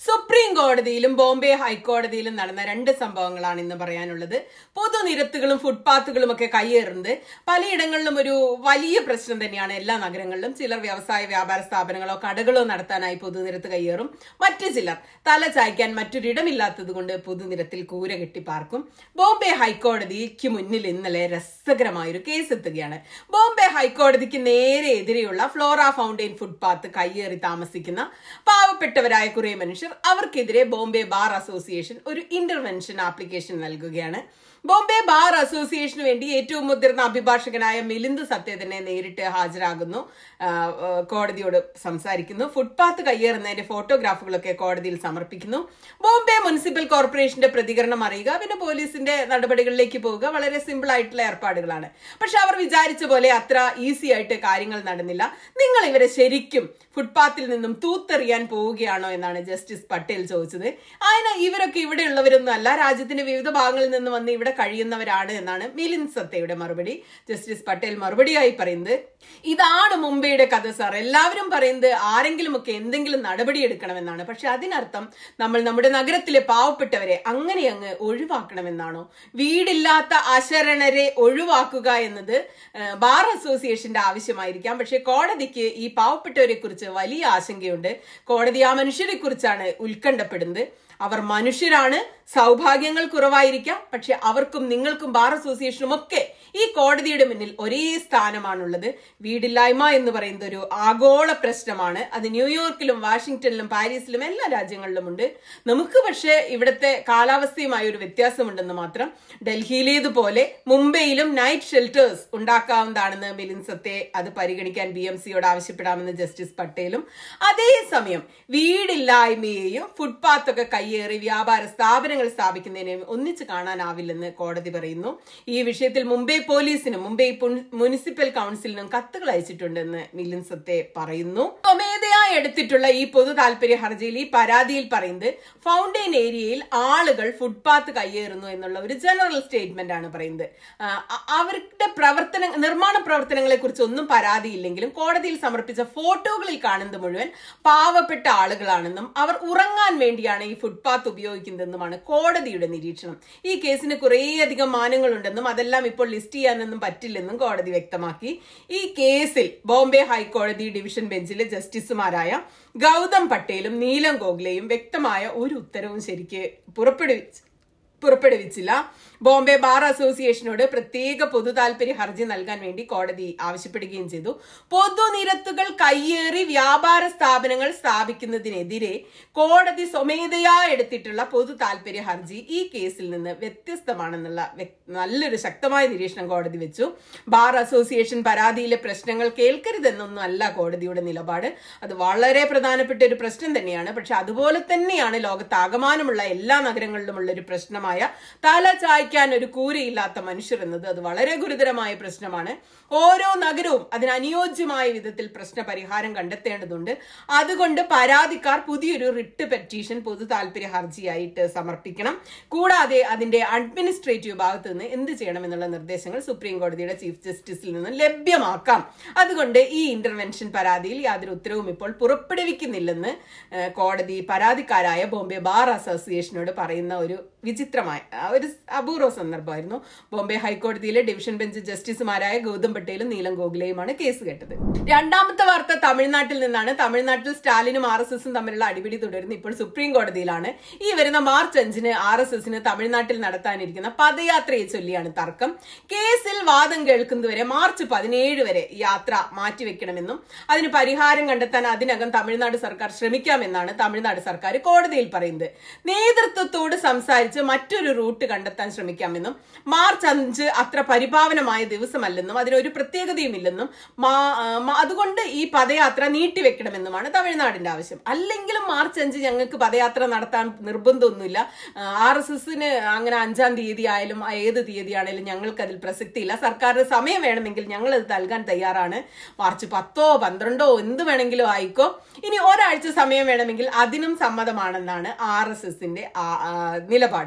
supreme കോടതിയിലും Bombay ഹൈക്കോടതിയിലും നടന്ന രണ്ട് സംഭവങ്ങളാണ് ഇന്ന് പറയാനുള്ളത് പൊതുനിരത്തുകളും ഫുട്പാത്തുകളും ഒക്കെ കയ്യേറുന്നത് പലയിടങ്ങളിലും ഒരു വലിയ പ്രശ്നം തന്നെയാണ് എല്ലാ നഗരങ്ങളിലും ചിലർ വ്യവസായ വ്യാപാര സ്ഥാപനങ്ങളോ കടകളോ നടത്താനായി പൊതുനിരത്ത് കയ്യേറും മറ്റു ചിലർ തല ചായ്ക്കാൻ മറ്റൊരിടമില്ലാത്തത് കൊണ്ട് പൊതുനിരത്തിൽ കൂര കെട്ടി പാർക്കും ബോംബെ ഹൈക്കോടതിക്ക് മുന്നിൽ ഇന്നലെ രസകരമായൊരു കേസ് എത്തുകയാണ് ബോംബെ ഹൈക്കോടതിക്ക് നേരെ എതിരെയുള്ള ഫ്ലോറ ഫൗണ്ടെയിൻ ഫുട്പാത്ത് കയ്യേറി താമസിക്കുന്ന പാവപ്പെട്ടവരായ കുറെ മനുഷ്യർ അവർക്കെതിരെ ബോംബെ ബാർ അസോസിയേഷൻ ഒരു ഇന്റർവെൻഷൻ ആപ്ലിക്കേഷൻ നൽകുകയാണ് ബോംബെ ബാർ അസോസിയേഷന് വേണ്ടി ഏറ്റവും മുതിർന്ന അഭിഭാഷകനായ മിലിന്ദ് സത്യത്തിനെ നേരിട്ട് ഹാജരാകുന്നു ആ, ആ, കോടതിയോട് സംസാരിക്കുന്നു ഫുട്പാത്ത് കയ്യേറുന്നതിന്റെ ഫോട്ടോഗ്രാഫുകളൊക്കെ കോടതിയിൽ സമർപ്പിക്കുന്നു ബോംബെ മുനിസിപ്പൽ കോർപ്പറേഷന്റെ പ്രതികരണം അറിയുക പിന്നെ പോലീസിന്റെ നടപടികളിലേക്ക് പോവുക വളരെ സിമ്പിൾ ആയിട്ടുള്ള ഏർപ്പാടുകളാണ് പക്ഷെ അവർ വിചാരിച്ച പോലെ അത്ര ഈസി ആയിട്ട് കാര്യങ്ങൾ നടന്നില്ല നിങ്ങൾ ഇവരെ ശരിക്കും ഫുട്പാത്തിൽ നിന്നും തൂത്തെറിയാൻ പോവുകയാണോ എന്നാണ് ജസ്റ്റിസ് പട്ടേൽ ചോദിച്ചത് അതിന് ഇവരൊക്കെ ഇവിടെയുള്ളവരൊന്നും അല്ല രാജ്യത്തിന്റെ വിവിധ ഭാഗങ്ങളിൽ നിന്ന് വന്ന് ഇവിടെ കഴിയുന്നവരാണ് എന്നാണ് മിലിന്ദ് സത്തയുടെ മറുപടി ജസ്റ്റിസ് പട്ടേൽ മറുപടിയായി പറയുന്നത് ഇതാണ് മുംബൈയുടെ കഥ സാർ എല്ലാവരും പറയുന്നത് ആരെങ്കിലുമൊക്കെ എന്തെങ്കിലും നടപടി എടുക്കണമെന്നാണ് പക്ഷെ അതിനർത്ഥം നമ്മൾ നമ്മുടെ നഗരത്തിലെ പാവപ്പെട്ടവരെ അങ്ങനെ അങ്ങ് ഒഴിവാക്കണമെന്നാണോ വീടില്ലാത്ത അശരണരെ ഒഴിവാക്കുക എന്നത് ഏഹ്, ബാർ അസോസിയേഷന്റെ ആവശ്യമായിരിക്കാം പക്ഷെ കോടതിക്ക് ഈ പാവപ്പെട്ടവരെ കുറിച്ച് വലിയ ആശങ്കയുണ്ട് കോടതി ആ മനുഷ്യരെ കുറിച്ചാണ് ഉത്കണ്ഠപ്പെടുന്നത് അവർ മനുഷ്യരാണ് സൗഭാഗ്യങ്ങൾ കുറവായിരിക്കാം പക്ഷെ അവർക്കും നിങ്ങൾക്കും ബാർ അസോസിയേഷനും ഒക്കെ ഈ കോടതിയുടെ മുന്നിൽ ഒരേ സ്ഥാനമാണുള്ളത് വീടില്ലായ്മ എന്ന് പറയുന്നത് ഒരു ആഗോള പ്രശ്നമാണ് അത് ന്യൂയോർക്കിലും വാഷിങ്ടണിലും പാരീസിലും എല്ലാ രാജ്യങ്ങളിലും ഉണ്ട് നമുക്ക് പക്ഷേ ഇവിടുത്തെ കാലാവസ്ഥയുമായി ഒരു വ്യത്യാസമുണ്ടെന്ന് മാത്രം ഡൽഹിയിലേതുപോലെ മുംബൈയിലും നൈറ്റ് ഷെൽട്ടേഴ്സ് ഉണ്ടാക്കാവുന്നതാണെന്ന് മിലിൻ സത്തെ അത് പരിഗണിക്കാൻ ബി എം സിയോട് ആവശ്യപ്പെടാമെന്ന് ജസ്റ്റിസ് പട്ടേലും അതേസമയം വീടില്ലായ്മയെയും ഫുട്പാത്ത് ഒക്കെ കയ്യേറി വ്യാപാര സ്ഥാപനങ്ങൾ സ്ഥാപിക്കുന്നതിനെയും ഒന്നിച്ച് കാണാനാവില്ലെന്ന് കോടതി പറയുന്നു ഈ വിഷയത്തിൽ മുംബൈ പോലീസിനും മുംബൈ പുൻ- മുനിസിപ്പൽ കൗൺസിലിനും കത്തുകൾ അയച്ചിട്ടുണ്ടെന്ന് മിലിൻ സത്തെ പറയുന്നു സ്വമേധയായി എടുത്തിട്ടുള്ള ഈ പൊതു താല്പര്യ ഹർജിയിൽ ഈ പരാതിയിൽ പറയുന്നത് ഫൗണ്ടെയിൻ ഏരിയയിൽ ആളുകൾ ഫുട്പാത്ത് കയ്യേറുന്നു എന്നുള്ള ഒരു ജനറൽ സ്റ്റേറ്റ്മെന്റ് ആണ് പറയുന്നത് ആ, അ- അവരുടെ പ്രവർത്തന നിർമ്മാണ പ്രവർത്തനങ്ങളെ കുറിച്ച് ഒന്നും പരാതിയില്ലെങ്കിലും കോടതിയിൽ സമർപ്പിച്ച ഫോട്ടോകളിൽ കാണുന്നത് മുഴുവൻ പാവപ്പെട്ട ആളുകളാണെന്നും അവർ ഉറങ്ങാൻ വേണ്ടിയാണ് ഈ ഫുട്പാത്ത് ഉപയോഗിക്കുന്നതെന്നുമാണ് കോടതിയുടെ നിരീക്ഷണം ഈ കേസിന് കുറേയധികം മാനങ്ങളുണ്ടെന്നും അതെല്ലാം ഇപ്പോൾ ലിസ്റ്റ് ചെയ്യാനൊന്നും പറ്റില്ലെന്നും കോടതി വ്യക്തമാക്കി ഈ കേസിൽ ബോംബെ ഹൈക്കോടതി ഡിവിഷൻ ബെഞ്ചിലെ ജസ്റ്റിസുമാരായ ഗൗതം പട്ടേലും നീലം ഗോഖലെയും വ്യക്തമായ ഒരു ഉത്തരവും ശരിക്ക് പുറപ്പെടുവിച്ചു പുറപ്പെടുവിച്ചില്ല ബോംബെ ബാർ അസോസിയേഷനോട് പ്രത്യേക പൊതു താല്പര്യ ഹർജി നൽകാൻ വേണ്ടി കോടതി ആവശ്യപ്പെടുകയും ചെയ്തു പൊതുനിരത്തുകൾ കയ്യേറി വ്യാപാര സ്ഥാപനങ്ങൾ സ്ഥാപിക്കുന്നതിനെതിരെ കോടതി സ്വമേധയാ എടുത്തിട്ടുള്ള പൊതു താല്പര്യ ഹർജി ഈ കേസിൽ നിന്ന് വ്യത്യസ്തമാണെന്നുള്ള വ്യക്- നല്ലൊരു ശക്തമായ നിരീക്ഷണം കോടതി വെച്ചു ബാർ അസോസിയേഷൻ പരാതിയിലെ പ്രശ്നങ്ങൾ കേൾക്കരുതെന്നൊന്നും അല്ല കോടതിയുടെ നിലപാട് അത് വളരെ പ്രധാനപ്പെട്ട ഒരു പ്രശ്നം തന്നെയാണ് പക്ഷെ അതുപോലെ തന്നെയാണ് ലോകത്താകമാനമുള്ള എല്ലാ നഗരങ്ങളിലുമുള്ള ഒരു പ്രശ്നമായ തല ചായ്ക്കാൻ ഒരു കൂരയില്ലാത്ത മനുഷ്യർ എന്നത് അത് വളരെ ഗുരുതരമായ പ്രശ്നമാണ് ഓരോ നഗരവും അതിന് അനുയോജ്യമായ വിധത്തിൽ പ്രശ്ന പരിഹാരം കണ്ടെത്തേണ്ടതുണ്ട് അതുകൊണ്ട് പരാതിക്കാർ പുതിയൊരു റിട്ട് പെറ്റീഷൻ പൊതു താല്പര്യ ഹർജിയായിട്ട് സമർപ്പിക്കണം കൂടാതെ അതിന്റെ അഡ്മിനിസ്ട്രേറ്റീവ് ഭാഗത്ത് നിന്ന് എന്ത് ചെയ്യണം എന്നുള്ള നിർദ്ദേശങ്ങൾ സുപ്രീം കോടതിയുടെ ചീഫ് ജസ്റ്റിസിൽ നിന്ന് ലഭ്യമാക്കാം അതുകൊണ്ട് ഈ ഇന്റർവെൻഷൻ പരാതിയിൽ യാതൊരു ഉത്തരവും ഇപ്പോൾ പുറപ്പെടുവിക്കുന്നില്ലെന്ന് ഏഹ്, കോടതി പരാതിക്കാരായ ബോംബെ ബാർ അസോസിയേഷനോട് പറയുന്ന ഒരു വിചിത്രമായ ആ, ഒരു അപൂർവ സന്ദർഭമായിരുന്നു ബോംബെ ഹൈക്കോടതിയിലെ ഡിവിഷൻ ബെഞ്ച് ജസ്റ്റിസുമാരായ ഗൗതം പട്ടേലും നീലം ഗോഖലെയുമാണ് കേസ് കേട്ടത് രണ്ടാമത്തെ വാർത്ത തമിഴ്നാട്ടിൽ നിന്നാണ് തമിഴ്നാട്ടിൽ സ്റ്റാലിനും ആർ എസ് എസും തമ്മിലുള്ള അടിപിടി തുടരുന്നു ഇപ്പോൾ സുപ്രീം കോടതിയിലാണ് ഈ വരുന്ന മാർച്ച് അഞ്ചിന് ആർ എസ് എസിന് തമിഴ്നാട്ടിൽ നടത്താനിരിക്കുന്ന പദയാത്രയെ ചൊല്ലിയാണ് തർക്കം കേസിൽ വാദം കേൾക്കുന്നതുവരെ മാർച്ച് പതിനേഴ് വരെ ഈ യാത്ര മാറ്റിവെക്കണമെന്നും അതിന് പരിഹാരം കണ്ടെത്താൻ അതിനകം തമിഴ്നാട് സർക്കാർ ശ്രമിക്കാമെന്നാണ് തമിഴ്നാട് സർക്കാർ കോടതിയിൽ പറയുന്നത് നേതൃത്വത്തോട് സംസാരിച്ച് മറ്റൊരു റൂട്ട് കണ്ടെത്താൻ ശ്രമിക്കാമെന്നും മാർച്ച് അഞ്ച് അത്ര പരിപാവനമായ ദിവസമല്ലെന്നും അതിനൊരു പ്രത്യേകതയുമില്ലെന്നും മാ- ആ, മ- അതുകൊണ്ട് ഈ പദയാത്ര നീട്ടിവെക്കണമെന്നുമാണ് തമിഴ്നാടിന്റെ ആവശ്യം അല്ലെങ്കിലും മാർച്ച് അഞ്ച് ഞങ്ങൾക്ക് പദയാത്ര നടത്താൻ നിർബന്ധമൊന്നുമില്ല ആർ എസ് എസിന് അങ്ങനെ അഞ്ചാം തീയതി ആയാലും ആ ഏത് തീയതി ആണെങ്കിലും ഞങ്ങൾക്ക് അതിൽ പ്രസക്തിയില്ല സർക്കാരിന് സമയം വേണമെങ്കിൽ ഞങ്ങൾ അത് നൽകാൻ തയ്യാറാണ് മാർച്ച് പത്തോ പന്ത്രണ്ടോ എന്ത് വേണമെങ്കിലും ആയിക്കോ ഇനി ഒരാഴ്ച സമയം വേണമെങ്കിൽ അതിനും സമ്മതമാണെന്നാണ് ആർ എസ് എസിന്റെ നിലപാട്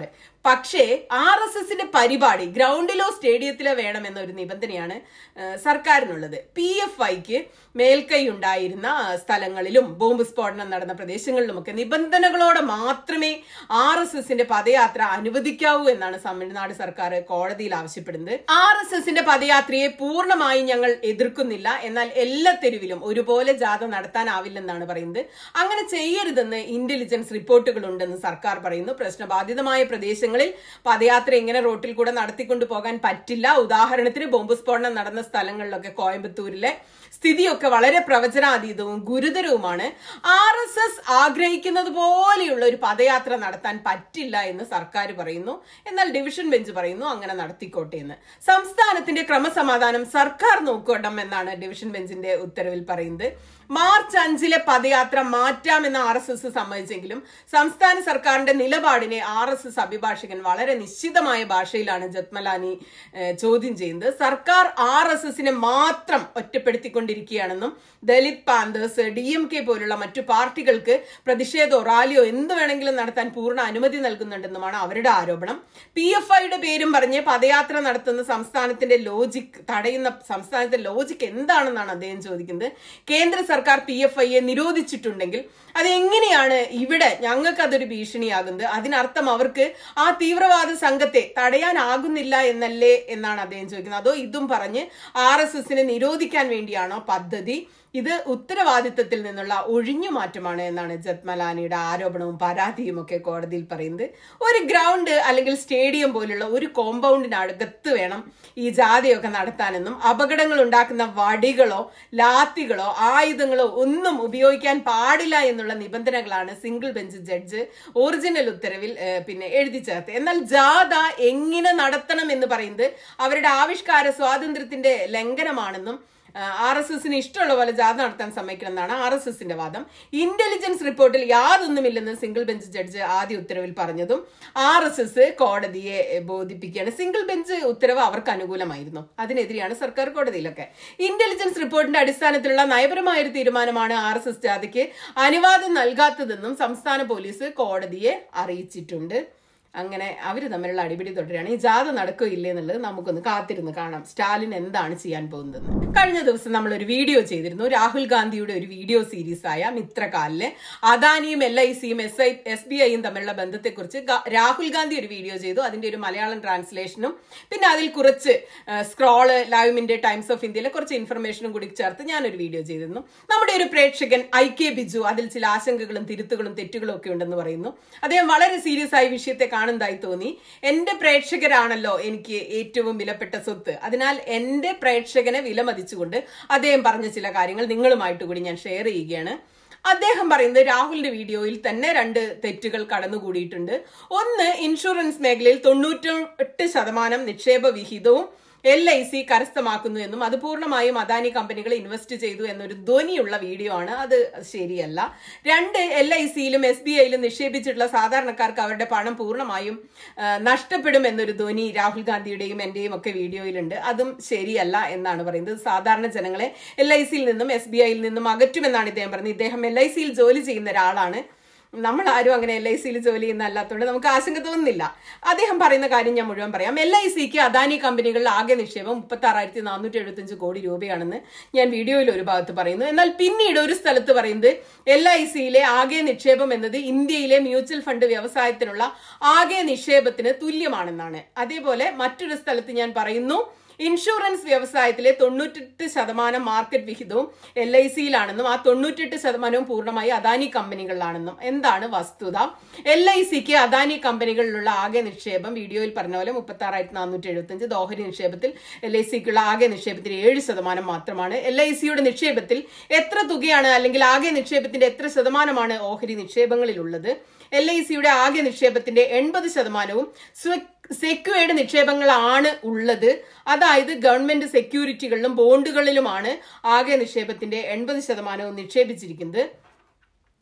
പക്ഷേ ആർ എസ് എസിന്റെ പരിപാടി ഗ്രൗണ്ടിലോ സ്റ്റേഡിയത്തിലോ വേണമെന്നൊരു നിബന്ധനയാണ് ആ, സർക്കാരിനുള്ളത് പി എഫ് ഐക്ക് മേൽക്കൈ ഉണ്ടായിരുന്ന ആ, സ്ഥലങ്ങളിലും ബോംബ് സ്ഫോടനം നടന്ന പ്രദേശങ്ങളിലുമൊക്കെ നിബന്ധനകളോടെ മാത്രമേ ആർ എസ് എസിന്റെ പദയാത്ര അനുവദിക്കാവൂ എന്നാണ് തമിഴ്നാട് സർക്കാർ കോടതിയിൽ ആവശ്യപ്പെടുന്നത് ആർ എസ് എസിന്റെ പദയാത്രയെ പൂർണ്ണമായി ഞങ്ങൾ എതിർക്കുന്നില്ല എന്നാൽ എല്ലാ തെരുവിലും ഒരുപോലെ ജാഥ നടത്താനാവില്ലെന്നാണ് പറയുന്നത് അങ്ങനെ ചെയ്യരുതെന്ന് ഇന്റലിജൻസ് റിപ്പോർട്ടുകൾ ഉണ്ടെന്ന് സർക്കാർ പറയുന്നു പ്രശ്നബാധിതമായ പ്രദേശങ്ങളിൽ പദയാത്ര ഇങ്ങനെ റോട്ടിൽ കൂടെ നടത്തിക്കൊണ്ടു പോകാൻ പറ്റില്ല ഉദാഹരണത്തിന് ബോംബ് സ്ഫോടനം നടന്ന സ്ഥലങ്ങളിലൊക്കെ കോയമ്പത്തൂരിലെ സ്ഥിതിയൊക്കെ വളരെ പ്രവചനാതീതവും ഗുരുതരവുമാണ് ആർ എസ് എസ് ആഗ്രഹിക്കുന്നത് പോലെയുള്ള ഒരു പദയാത്ര നടത്താൻ പറ്റില്ല എന്ന് സർക്കാർ പറയുന്നു എന്നാൽ ഡിവിഷൻ ബെഞ്ച് പറയുന്നു അങ്ങനെ നടത്തിക്കോട്ടെ എന്ന് സംസ്ഥാനത്തിന്റെ ക്രമസമാധാനം സർക്കാർ നോക്കണം എന്നാണ് ഡിവിഷൻ ബെഞ്ചിന്റെ ഉത്തരവിൽ പറയുന്നത് മാർച്ച് അഞ്ചിലെ പദയാത്ര മാറ്റാമെന്ന് ആർ എസ് എസ് സമ്മതിച്ചെങ്കിലും സംസ്ഥാന സർക്കാരിന്റെ നിലപാടിനെ ആർ എസ് എസ് അഭിഭാഷകൻ വളരെ നിശ്ചിതമായ ഭാഷയിലാണ് ജത്മലാനി ഏഹ്, ചോദ്യം ചെയ്യുന്നത് സർക്കാർ ആർ എസ് എസിനെ മാത്രം ഒറ്റപ്പെടുത്തിക്കൊണ്ടിരിക്കുകയാണെന്നും Dalit panthers D M K പോലുള്ള മറ്റു പാർട്ടികൾക്ക് പ്രതിഷേധമോ റാലിയോ എന്ത് വേണമെങ്കിലും നടത്താൻ പൂർണ്ണ അനുമതി നൽകുന്നുണ്ടെന്നുമാണ് അവരുടെ ആരോപണം പി എഫ് ഐയുടെ പേരും പറഞ്ഞ് പദയാത്ര നടത്തുന്ന സംസ്ഥാനത്തിന്റെ ലോജിക് തടയുന്ന സംസ്ഥാനത്തെ ലോജിക് എന്താണെന്നാണ് അദ്ദേഹം ചോദിക്കുന്നത് കേന്ദ്ര സർക്കാർ പി എഫ് ഐയെ നിരോധിച്ചിട്ടുണ്ടെങ്കിൽ അതെങ്ങനെയാണ് ഇവിടെ ഞങ്ങൾക്ക് അതൊരു ഭീഷണിയാകുന്നത് അതിനർത്ഥം അവർക്ക് ആ തീവ്രവാദ സംഘത്തെ തടയാനാകുന്നില്ല എന്നല്ലേ എന്നാണ് അദ്ദേഹം ചോദിക്കുന്നത് അതോ ഇതും പറഞ്ഞ് ആർ എസ് എസിനെ നിരോധിക്കാൻ വേണ്ടിയാണോ പദ്ധതി ഇത് ഉത്തരവാദിത്തത്തിൽ നിന്നുള്ള ഒഴിഞ്ഞുമാറ്റമാണ് എന്നാണ് ജത്മലാനിയുടെ ആരോപണവും പരാതിയും ഒക്കെ കോടതിയിൽ പറയുന്നത് ഒരു ഗ്രൗണ്ട് അല്ലെങ്കിൽ സ്റ്റേഡിയം പോലുള്ള ഒരു കോമ്പൗണ്ടിനകത്ത് വേണം ഈ ജാഥയൊക്കെ നടത്താനെന്നും അപകടങ്ങൾ ഉണ്ടാക്കുന്ന വടികളോ ലാത്തികളോ ആയുധങ്ങളോ ഒന്നും ഉപയോഗിക്കാൻ പാടില്ല എന്നുള്ള നിബന്ധനകളാണ് സിംഗിൾ ബെഞ്ച് ജഡ്ജ് ഒറിജിനൽ ഉത്തരവിൽ ഏഹ്, പിന്നെ എഴുതി ചേർത്ത് എന്നാൽ ജാഥ എങ്ങനെ നടത്തണം എന്ന് പറയുന്നത് അവരുടെ ആവിഷ്കാര സ്വാതന്ത്ര്യത്തിന്റെ ലംഘനമാണെന്നും ആർ എസ് എസിന് ഇഷ്ടമുള്ള പോലെ ജാഥ നടത്താൻ സമ്മതിക്കണം എന്നാണ് ആർ എസ് എസിന്റെ വാദം ഇന്റലിജൻസ് റിപ്പോർട്ടിൽ യാതൊന്നുമില്ലെന്ന് സിംഗിൾ ബെഞ്ച് ജഡ്ജ് ആദ്യ ഉത്തരവിൽ പറഞ്ഞതും ആർ എസ് എസ് കോടതിയെ ബോധിപ്പിക്കുകയാണ് സിംഗിൾ ബെഞ്ച് ഉത്തരവ് അവർക്ക് അനുകൂലമായിരുന്നു അതിനെതിരെയാണ് സർക്കാർ കോടതിയിലൊക്കെ ഇന്റലിജൻസ് റിപ്പോർട്ടിന്റെ അടിസ്ഥാനത്തിലുള്ള നയപരമായ ഒരു തീരുമാനമാണ് ആർ എസ് എസ് ജാഥയ്ക്ക് അനുവാദം നൽകാത്തതെന്നും സംസ്ഥാന പോലീസ് കോടതിയെ അറിയിച്ചിട്ടുണ്ട് അങ്ങനെ അവർ തമ്മിലുള്ള അടിപിടി തുടരുകയാണ് ഈ ജാഥ നടക്കോ ഇല്ലേ എന്നുള്ളത് നമുക്കൊന്ന് കാത്തിരുന്ന് കാണാം സ്റ്റാലിൻ എന്താണ് ചെയ്യാൻ പോകുന്നത് കഴിഞ്ഞ ദിവസം നമ്മൾ ഒരു വീഡിയോ ചെയ്തിരുന്നു രാഹുൽ ഗാന്ധിയുടെ ഒരു വീഡിയോ സീരീസ് ആയ മിത്രകാലില് അദാനിയും എൽ ഐ സിയും എസ് ഐ എസ് ബി ഐയും തമ്മിലുള്ള ബന്ധത്തെക്കുറിച്ച് ഗ- രാഹുൽ ഗാന്ധി ഒരു വീഡിയോ ചെയ്തു അതിന്റെ ഒരു മലയാളം ട്രാൻസ്ലേഷനും പിന്നെ അതിൽ കുറച്ച് scroll live India Times of ഇന്ത്യയിലെ കുറച്ച് ഇൻഫർമേഷനും കൂടി ചേർത്ത് ഞാനൊരു വീഡിയോ ചെയ്തിരുന്നു നമ്മുടെ ഒരു പ്രേക്ഷകൻ ഐ കെ ബിജു അതിൽ ചില ആശങ്കകളും തിരുത്തുകളും തെറ്റുകളും ഒക്കെ ഉണ്ടെന്ന് പറയുന്നു അദ്ദേഹം വളരെ സീരിയസ് ആയി വിഷയത്തെ കാണുന്നതായി തോന്നി എന്റെ പ്രേക്ഷകരാണല്ലോ എനിക്ക് ഏറ്റവും വിലപ്പെട്ട സ്വത്ത് അതിനാൽ എന്റെ പ്രേക്ഷകനെ വിലമതിച്ചുകൊണ്ട് അദ്ദേഹം പറഞ്ഞ ചില കാര്യങ്ങൾ നിങ്ങളുമായിട്ട് കൂടി ഞാൻ ഷെയർ ചെയ്യുകയാണ് അദ്ദേഹം പറയുന്നത് രാഹുലിന്റെ വീഡിയോയിൽ തന്നെ രണ്ട് തെറ്റുകൾ കടന്നുകൂടിയിട്ടുണ്ട് ഒന്ന് ഇൻഷുറൻസ് മേഖലയിൽ തൊണ്ണൂറ്റെട്ട് ശതമാനം നിക്ഷേപ വിഹിതവും എൽ ഐ സി കരസ്ഥമാക്കുന്നു എന്നും അത് പൂർണ്ണമായും അദാനി കമ്പനികൾ ഇൻവെസ്റ്റ് ചെയ്തു എന്നൊരു ധ്വനിയുള്ള വീഡിയോ ആണ് അത് ശരിയല്ല രണ്ട് എൽ ഐ സിയിലും എസ് ബി ഐയിലും നിക്ഷേപിച്ചിട്ടുള്ള സാധാരണക്കാർക്ക് അവരുടെ പണം പൂർണ്ണമായും ആ, നഷ്ടപ്പെടും എന്നൊരു ധ്വനി രാഹുൽ ഗാന്ധിയുടെയും എന്റെയും ഒക്കെ വീഡിയോയിലുണ്ട് അതും ശരിയല്ല എന്നാണ് പറയുന്നത് സാധാരണ ജനങ്ങളെ എൽ ഐ സിയിൽ നിന്നും എസ് ബി ഐയിൽ നിന്നും അകറ്റുമെന്നാണ് ഇദ്ദേഹം പറയുന്നത് ഇദ്ദേഹം എൽ ഐ സിയിൽ ജോലി ചെയ്യുന്ന ഒരാളാണ് നമ്മൾ ആരും അങ്ങനെ എൽ ഐ സിയിൽ ജോലി ചെയ്യുന്ന അല്ലാത്തതുകൊണ്ട് നമുക്ക് ആശങ്ക തോന്നുന്നില്ല അദ്ദേഹം പറയുന്ന കാര്യം ഞാൻ മുഴുവൻ പറയാം എൽ ഐ സിക്ക് അദാനി കമ്പനികളിൽ ആകെ നിക്ഷേപം മുപ്പത്തി ആറായിരത്തി നാനൂറ്റി എഴുപത്തഞ്ച് കോടി രൂപയാണെന്ന് ഞാൻ വീഡിയോയിൽ ഒരു ഭാഗത്ത് പറയുന്നു എന്നാൽ പിന്നീട് ഒരു സ്ഥലത്ത് പറയുന്നത് എൽ ഐ സിയിലെ ആകെ നിക്ഷേപം എന്നത് ഇന്ത്യയിലെ മ്യൂച്വൽ ഫണ്ട് വ്യവസായത്തിനുള്ള ആകെ നിക്ഷേപത്തിന് തുല്യമാണെന്നാണ് അതേപോലെ മറ്റൊരു സ്ഥലത്ത് ഞാൻ പറയുന്നു ഇൻഷുറൻസ് വ്യവസായത്തിലെ തൊണ്ണൂറ്റെട്ട് ശതമാനം മാർക്കറ്റ് വിഹിതവും എൽ ഐ സിയിലാണെന്നും ആ തൊണ്ണൂറ്റെട്ട് ശതമാനവും പൂർണ്ണമായി അദാനി കമ്പനികളിലാണെന്നും എന്താണ് വസ്തുത എൽ ഐ സിക്ക് അദാനി കമ്പനികളിലുള്ള ആകെ നിക്ഷേപം വീഡിയോയിൽ പറഞ്ഞ പോലെ മുപ്പത്തി ആറായിരത്തി നാനൂറ്റി എഴുപത്തഞ്ച് ദോഹരി നിക്ഷേപത്തിൽ എൽ ഐ സിക്കുള്ള ആകെ നിക്ഷേപത്തിന് ഏഴ് ശതമാനം മാത്രമാണ് എൽ ഐ സിയുടെ നിക്ഷേപത്തിൽ എത്ര തുകയാണ് അല്ലെങ്കിൽ ആകെ നിക്ഷേപത്തിന്റെ എത്ര ശതമാനമാണ് ഓഹരി നിക്ഷേപങ്ങളിലുള്ളത് എൽ ഐ സിയുടെ ആകെ നിക്ഷേപത്തിന്റെ എൺപത് ശതമാനവും സ്വ- സെക്യൂർഡ് നിക്ഷേപങ്ങളാണ് ഉള്ളത് അതായത് ഗവൺമെന്റ് സെക്യൂരിറ്റികളിലും ബോണ്ടുകളിലുമാണ് ആകെ നിക്ഷേപത്തിന്റെ എൺപത് ശതമാനവും നിക്ഷേപിച്ചിരിക്കുന്നത്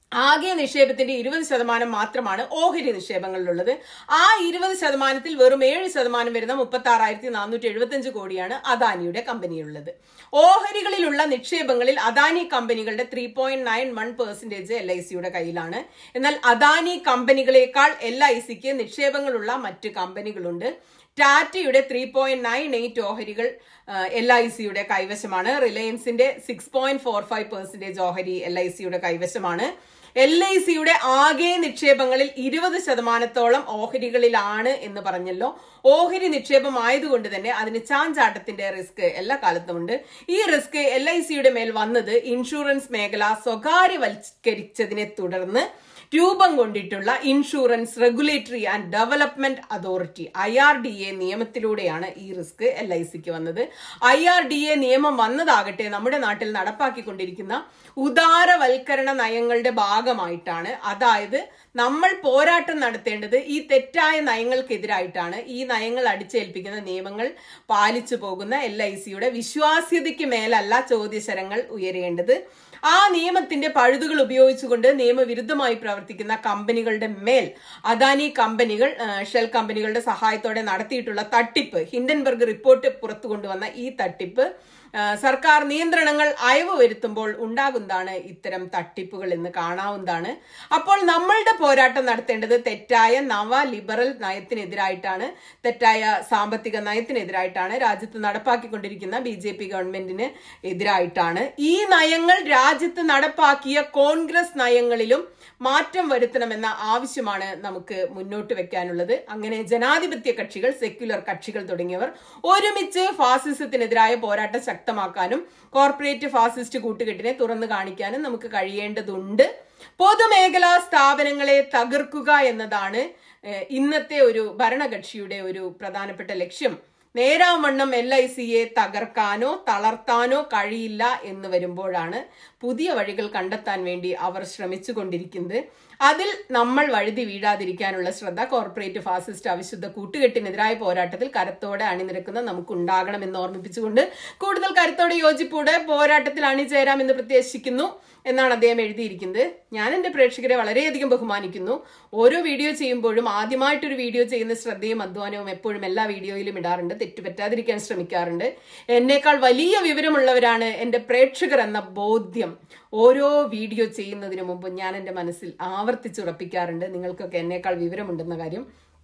ആകെ നിക്ഷേപത്തിന്റെ ഇരുപത് ശതമാനം മാത്രമാണ് ഓഹരി നിക്ഷേപങ്ങളിലുള്ളത് ആ ഇരുപത് ശതമാനത്തിൽ വെറും ഏഴ് ശതമാനം വരുന്ന മുപ്പത്തി ആറായിരത്തി നാനൂറ്റി എഴുപത്തി അഞ്ച് കോടിയാണ് അദാനിയുടെ കമ്പനിയുള്ളത് ഓഹരികളിലുള്ള നിക്ഷേപങ്ങളിൽ അദാനി കമ്പനികളുടെ three point nine one percentage L I സിയുടെ കയ്യിലാണ് എന്നാൽ അദാനി കമ്പനികളെക്കാൾ എൽ ഐ സിക്ക് നിക്ഷേപങ്ങളുള്ള മറ്റ് കമ്പനികളുണ്ട് ടാറ്റയുടെ ത്രീ പോയിന്റ് നയൻ എയ്റ്റ് ഓഹരികൾ എൽ ഐ സിയുടെ കൈവശമാണ് റിലയൻസിന്റെ six point four five percentage ഓഹരി എൽ ഐ സിയുടെ കൈവശമാണ് എൽ ഐ സിയുടെ ആകെ നിക്ഷേപങ്ങളിൽ ഇരുപത് ശതമാനത്തോളം ഓഹരികളിലാണ് എന്ന് പറഞ്ഞല്ലോ ഓഹരി നിക്ഷേപം ആയതുകൊണ്ട് തന്നെ അതിന് ചാഞ്ചാട്ടത്തിന്റെ റിസ്ക് എല്ലാ കാലത്തും ഉണ്ട് ഈ റിസ്ക് എൽ ഐ സിയുടെ മേൽ വന്നത് ഇൻഷുറൻസ് മേഖല സ്വകാര്യവൽക്കരിച്ചതിനെ തുടർന്ന് രൂപം കൊണ്ടിട്ടുള്ള insurance regulatory and development authority I R D A നിയമത്തിലൂടെയാണ് ഈ റിസ്ക് എൽ ഐ സിക്ക് വന്നത് ഐ ആർ ഡി എ നിയമം വന്നതാകട്ടെ നമ്മുടെ നാട്ടിൽ നടപ്പാക്കിക്കൊണ്ടിരിക്കുന്ന ഉദാരവൽക്കരണ നയങ്ങളുടെ ഭാഗമായിട്ടാണ് അതായത് നമ്മൾ പോരാട്ടം നടത്തേണ്ടത് ഈ തെറ്റായ നയങ്ങൾക്കെതിരായിട്ടാണ് ഈ നയങ്ങൾ അടിച്ചേൽപ്പിക്കുന്ന നിയമങ്ങൾ പാലിച്ചു പോകുന്ന എൽ ഐ സിയുടെ വിശ്വാസ്യതയ്ക്ക് മേലല്ല ചോദ്യശരങ്ങൾ ഉയരേണ്ടത് ആ നിയമത്തിന്റെ പഴുതുകൾ ഉപയോഗിച്ചുകൊണ്ട് നിയമവിരുദ്ധമായി പ്രവർത്തിക്കുന്ന കമ്പനികളുടെ മേൽ അദാനി കമ്പനികൾ ആ, ഷെൽ കമ്പനികളുടെ സഹായത്തോടെ നടത്തിയിട്ടുള്ള തട്ടിപ്പ് ഹിൻഡൻബർഗ് റിപ്പോർട്ട് പുറത്തു കൊണ്ടുവന്ന ഈ തട്ടിപ്പ് ആ, സർക്കാർ നിയന്ത്രണങ്ങൾ അയവ് വരുത്തുമ്പോൾ ഉണ്ടാകുന്നതാണ് ഇത്തരം തട്ടിപ്പുകൾ എന്ന് കാണാവുന്നതാണ് അപ്പോൾ നമ്മളുടെ പോരാട്ടം നടത്തേണ്ടത് തെറ്റായ നവ ലിബറൽ നയത്തിനെതിരായിട്ടാണ് തെറ്റായ സാമ്പത്തിക നയത്തിനെതിരായിട്ടാണ് രാജ്യത്ത് നടപ്പാക്കിക്കൊണ്ടിരിക്കുന്ന ബി ജെ പി ഗവൺമെന്റിന് എതിരായിട്ടാണ് ഈ നയങ്ങൾ രാജ്യത്ത് നടപ്പാക്കിയ കോൺഗ്രസ് നയങ്ങളിലും മാറ്റം വരുത്തണമെന്ന ആവശ്യമാണ് നമുക്ക് മുന്നോട്ട് വെക്കാനുള്ളത് അങ്ങനെ ജനാധിപത്യ കക്ഷികൾ സെക്യുലർ കക്ഷികൾ തുടങ്ങിയവർ ഒരുമിച്ച് ഫാസിസത്തിനെതിരായ പോരാട്ടം ശക്തമാക്കാനും കോർപ്പറേറ്റ് ഫാസിസ്റ്റ് കൂട്ടുകെട്ടിനെ തുറന്നു കാണിക്കാനും നമുക്ക് കഴിയേണ്ടതുണ്ട് പൊതുമേഖലാ സ്ഥാപനങ്ങളെ തകർക്കുക എന്നതാണ് ഏഹ്, ഇന്നത്തെ ഒരു ഭരണകക്ഷിയുടെ ഒരു പ്രധാനപ്പെട്ട ലക്ഷ്യം നേരാവണ്ണം എൽ ഐ സിയെ തകർക്കാനോ തളർത്താനോ കഴിയില്ല എന്ന് വരുമ്പോഴാണ് പുതിയ വഴികൾ കണ്ടെത്താൻ വേണ്ടി അവർ ശ്രമിച്ചുകൊണ്ടിരിക്കുന്നത് അതിൽ നമ്മൾ വഴുതി വീഴാതിരിക്കാനുള്ള ശ്രദ്ധ കോർപ്പറേറ്റ് ഫാസിസ്റ്റ് അവിശുദ്ധ കൂട്ടുകെട്ടിനെതിരായ പോരാട്ടത്തിൽ കരത്തോടെ അണിനിരക്കുന്ന നമുക്ക് ഉണ്ടാകണമെന്ന് ഓർമ്മിപ്പിച്ചുകൊണ്ട് കൂടുതൽ കരുത്തോടെ യോജിപ്പോടെ പോരാട്ടത്തിൽ അണിചേരാമെന്ന് പ്രത്യാശിക്കുന്നു എന്നാണ് അദ്ദേഹം എഴുതിയിരിക്കുന്നത് ഞാൻ എൻ്റെ പ്രേക്ഷകരെ വളരെയധികം ബഹുമാനിക്കുന്നു ഓരോ വീഡിയോ ചെയ്യുമ്പോഴും ആദ്യമായിട്ടൊരു വീഡിയോ ചെയ്യുന്ന ശ്രദ്ധയും അധ്വാനവും എപ്പോഴും എല്ലാ വീഡിയോയിലും ഇടാറുണ്ട് തെറ്റുപറ്റാതിരിക്കാൻ ശ്രമിക്കാറുണ്ട് എന്നേക്കാൾ വലിയ വിവരമുള്ളവരാണ് എൻ്റെ പ്രേക്ഷകർ എന്ന ബോധ്യം ഓരോ വീഡിയോ ചെയ്യുന്നതിന് മുമ്പ് ഞാൻ എൻ്റെ മനസ്സിൽ ആവർത്തിച്ചുറപ്പിക്കാറുണ്ട് നിങ്ങൾക്കൊക്കെ എന്നേക്കാൾ വിവരമുണ്ടെന്ന കാര്യം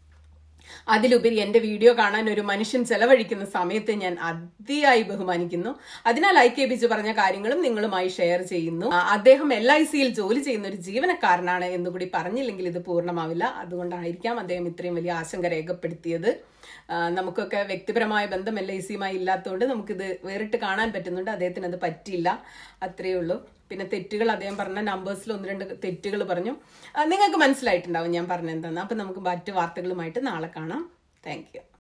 അതിലുപരി എന്റെ വീഡിയോ കാണാൻ ഒരു മനുഷ്യൻ ചെലവഴിക്കുന്ന സമയത്ത് ഞാൻ അതിയായി ബഹുമാനിക്കുന്നു അതിനാൽ ഐ കെ ബിജു പറഞ്ഞ കാര്യങ്ങളും നിങ്ങളുമായി ഷെയർ ചെയ്യുന്നു ആ, അദ്ദേഹം എൽ ഐ സിയിൽ ജോലി ചെയ്യുന്ന ഒരു ജീവനക്കാരനാണ് എന്നുകൂടി പറഞ്ഞില്ലെങ്കിൽ ഇത് പൂർണ്ണമാവില്ല അതുകൊണ്ടായിരിക്കാം അദ്ദേഹം ഇത്രയും വലിയ ആശങ്ക രേഖപ്പെടുത്തിയത് ആ, നമുക്കൊക്കെ വ്യക്തിപരമായ ബന്ധം എൽ ഐ സിയുമായി ഇല്ലാത്തതുകൊണ്ട് നമുക്കിത് വേറിട്ട് കാണാൻ പറ്റുന്നുണ്ട് അദ്ദേഹത്തിന് അത് പറ്റിയില്ല അത്രയേ ഉള്ളൂ പിന്നെ തെറ്റുകൾ അദ്ദേഹം പറഞ്ഞ നമ്പേഴ്സിൽ ഒന്ന് രണ്ട് തെറ്റുകൾ പറഞ്ഞു ആ, നിങ്ങൾക്ക് മനസ്സിലായിട്ടുണ്ടാവും ഞാൻ പറഞ്ഞ എന്താന്ന് അപ്പൊ നമുക്ക് മറ്റു വാർത്തകളുമായിട്ട് നാളെ കാണാം താങ്ക്